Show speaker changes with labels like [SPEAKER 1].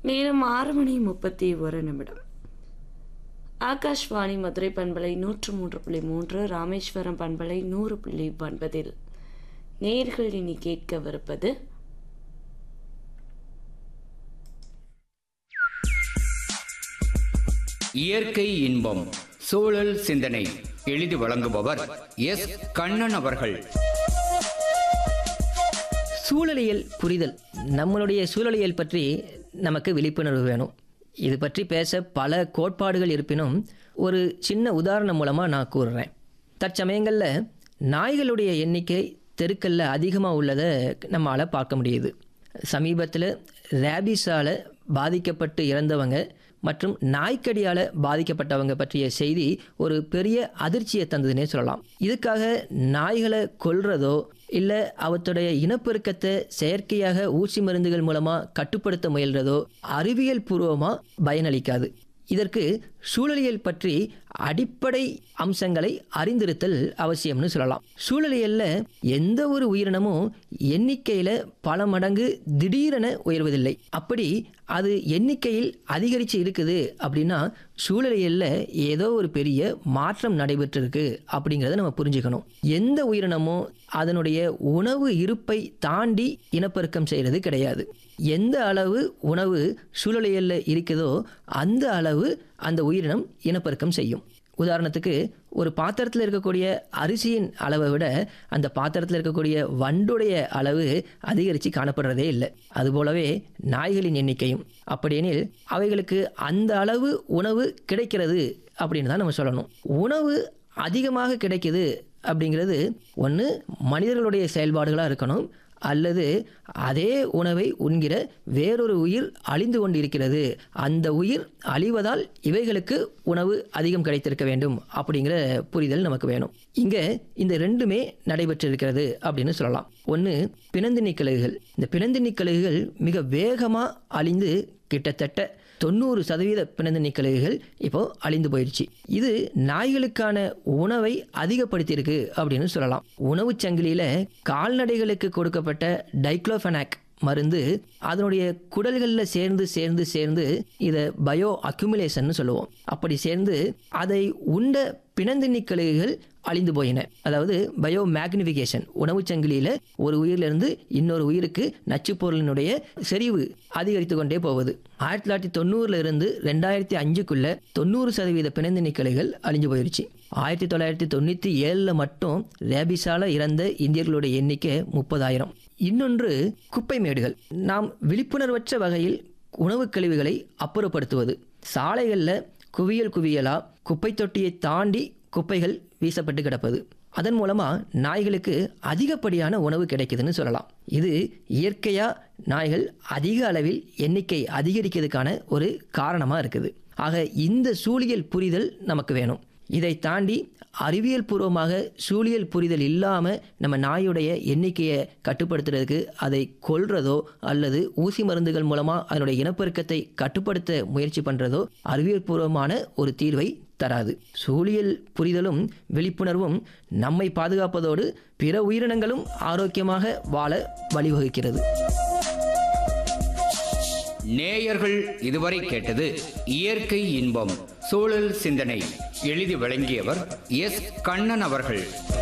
[SPEAKER 1] நேரம் ஆறு மணி முப்பத்தி ஒரு நிமிடம் ஆகாஷ்வாணி மதுரை பண்பலை நூற்று மூன்று புள்ளி மூன்று ராமேஸ்வரம் பண்பலை நூறு புள்ளி ஒன்பதில் நேர்கள் இனி கேட்கவிருப்பது
[SPEAKER 2] இயற்கை இன்பம் சூழல் சிந்தனை எழுதி வழங்குபவர் எஸ் கண்ணன் அவர்கள்
[SPEAKER 3] சூழலியல் புரிதல் நம்மளுடைய சூழலியல் பற்றி நமக்கு விழிப்புணர்வு வேணும் இது பற்றி பேச பல கோட்பாடுகள் இருப்பினும் ஒரு சின்ன உதாரணம் மூலமாக நான் கூறுறேன் தற்சமயங்களில் நாய்களுடைய எண்ணிக்கை தெருக்கல்ல அதிகமாக உள்ளதை நம்மளால் பார்க்க முடியுது சமீபத்தில் ரேபிஸால் பாதிக்கப்பட்டு இறந்தவங்க மற்றும் நாய்க்கடியால் பாதிக்கப்பட்டவங்க பற்றிய செய்தி ஒரு பெரிய அதிர்ச்சியை தந்ததுன்னே சொல்லலாம் இதுக்காக நாய்களை கொல்றதோ இல்லை அவற்றுடைய இனப்பெருக்கத்தை செயற்கையாக ஊசி மருந்துகள் மூலமாக கட்டுப்படுத்த முயல்றதோ அறிவியல் பூர்வமாக பயனளிக்காது இதற்கு சூழலியல் பற்றி அடிப்படை அம்சங்களை அறிந்திருத்தல் அவசியம்னு சொல்லலாம் சூழலியல்ல எந்த ஒரு உயிரினமும் எண்ணிக்கையில் பல மடங்கு திடீரென உயர்வதில்லை அப்படி அது எண்ணிக்கையில் அதிகரித்து இருக்குது அப்படின்னா சூழலியல்ல ஏதோ ஒரு பெரிய மாற்றம் நடைபெற்றிருக்கு அப்படிங்கிறத நம்ம புரிஞ்சுக்கணும் எந்த உயிரினமும் அதனுடைய உணவு இருப்பை தாண்டி இனப்பெருக்கம் செய்கிறது கிடையாது எந்த அளவு உணவு சூழலியல்ல இருக்குதோ அந்த அளவு அந்த உயிரினம் இனப்பெருக்கம் செய்யும் உதாரணத்துக்கு ஒரு பாத்திரத்தில் இருக்கக்கூடிய அரிசியின் அளவை விட அந்த பாத்திரத்தில் இருக்கக்கூடிய வண்டுடைய அளவு அதிகரித்து காணப்படுறதே இல்லை அதுபோலவே நாய்களின் எண்ணிக்கையும் அப்படியெனில் அவைகளுக்கு அந்த அளவு உணவு கிடைக்கிறது அப்படின்னு தான் நம்ம சொல்லணும் உணவு அதிகமாக கிடைக்குது அப்படிங்கிறது ஒன்று மனிதர்களுடைய செயல்பாடுகளாக இருக்கணும் அல்லது அதே உணவை உண்கிற வேறொரு உயிர் அழிந்து கொண்டிருக்கிறது அந்த உயிர் அழிவதால் இவைகளுக்கு உணவு அதிகம் கிடைத்திருக்க வேண்டும் அப்படிங்கிற புரிதல் நமக்கு வேணும் இங்கே இந்த ரெண்டுமே நடைபெற்றிருக்கிறது அப்படின்னு சொல்லலாம் ஒன்று பிணந்தினி கழுகுகள் இந்த பிணந்தினி கழுகுகள் மிக வேகமாக அழிந்து கிட்டத்தட்ட தொண்ணூறு சதவீத பிணந்தினி கழுகுகள் இப்போ அழிந்து போயிடுச்சு இது நாய்களுக்கான உணவை அதிகப்படுத்தியிருக்கு அப்படின்னு சொல்லலாம் உணவுச் சங்கிலியில் கால்நடைகளுக்கு கொடுக்கப்பட்ட டைக்ளோஃபெனாக் மருந்து அதனுடைய குடல்களில் சேர்ந்து சேர்ந்து சேர்ந்து இதை பயோ அக்யூமுலேஷன் சொல்லுவோம் அப்படி சேர்ந்து அதை உண்ட பிணந்தின்னி கழுகுகள் அழிந்து போயின அதாவது பயோ மேக்னிஃபிகேஷன் உணவுச் சங்கிலியில் ஒரு உயிரிலிருந்து இன்னொரு உயிருக்கு நச்சுப் பொருளினுடைய செறிவு அதிகரித்து கொண்டே போகுது ஆயிரத்தி தொள்ளாயிரத்தி தொண்ணூறுல இருந்து ரெண்டாயிரத்தி அஞ்சுக்குள்ள தொண்ணூறு சதவீத பிணந்தின்னி கழுகுகள் அழிஞ்சு போயிருச்சு ஆயிரத்தி தொள்ளாயிரத்தி தொண்ணூற்றி ஏழில் மட்டும் ரேபிஸால இறந்த இந்தியர்களுடைய எண்ணிக்கை முப்பதாயிரம் இன்னொன்று குப்பை மேடுகள் நாம் விழிப்புணர்வற்ற வகையில் உணவுக் கழிவுகளை அப்புறப்படுத்துவது சாலைகளில் குவியல் குவியலா குப்பை தொட்டியை தாண்டி குப்பைகள் வீசப்பட்டு கிடப்பது அதன் மூலமாக நாய்களுக்கு அதிகப்படியான உணவு கிடைக்குதுன்னு சொல்லலாம் இது இயற்கையாக நாய்கள் அதிக அளவில் எண்ணிக்கை அதிகரிக்கிறதுக்கான ஒரு காரணமாக இருக்குது ஆக இந்த சூழியல் புரிதல் நமக்கு வேணும் இதை தாண்டி அறிவியல் பூர்வமாக சூழியல் புரிதல் இல்லாமல் நம்ம நாயுடைய எண்ணிக்கையை கட்டுப்படுத்துறதுக்கு அதை கொல்றதோ அல்லது ஊசி மருந்துகள் மூலமாக அதனுடைய இனப்பெருக்கத்தை கட்டுப்படுத்த முயற்சி பண்ணுறதோ அறிவியல் பூர்வமான ஒரு தீர்வை தராது சூழியல் புரிதலும் விழிப்புணர்வும் நம்மை பாதுகாப்பதோடு பிற உயிரினங்களும் ஆரோக்கியமாக வாழ வழிவகுக்கிறது
[SPEAKER 2] நேயர்கள் இதுவரை கேட்டது இயற்கை இன்பம் சூழல் சிந்தனை எழுதி வழங்கியவர் எஸ் கண்ணன் அவர்கள்